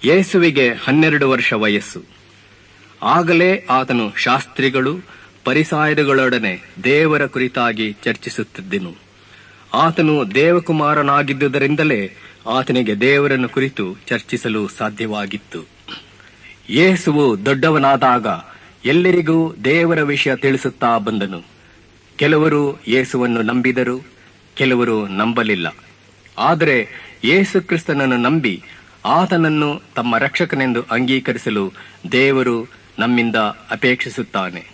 ಯೇಸುವಿಗೆ ಹನ್ನೆರಡು ವರ್ಷ ವಯಸ್ಸು ಆಗಲೇ ಆತನು ಶಾಸ್ತ್ರಿಗಳು ಪರಿಸಾಯರುಗಳೊಡನೆ ದೇವರ ಕುರಿತಾಗಿ ಚರ್ಚಿಸುತ್ತಿದ್ದನು ಆತನು ದೇವಕುಮಾರನಾಗಿದ್ದುದರಿಂದಲೇ ಆತನಿಗೆ ದೇವರನ್ನು ಕುರಿತು ಚರ್ಚಿಸಲು ಸಾಧ್ಯವಾಗಿತ್ತು ಯೇಸುವು ದೊಡ್ಡವನಾದಾಗ ಎಲ್ಲರಿಗೂ ದೇವರ ವಿಷಯ ತಿಳಿಸುತ್ತಾ ಬಂದನು ಕೆಲವರು ಯೇಸುವನ್ನು ನಂಬಿದರು ಕೆಲವರು ನಂಬಲಿಲ್ಲ ಆದರೆ ಯೇಸು ಕ್ರಿಸ್ತನನ್ನು ನಂಬಿ ಆತನನ್ನು ತಮ್ಮ ರಕ್ಷಕನೆಂದು ಅಂಗೀಕರಿಸಲು ದೇವರು ನಮ್ಮಿಂದ ಅಪೇಕ್ಷಿಸುತ್ತಾನೆ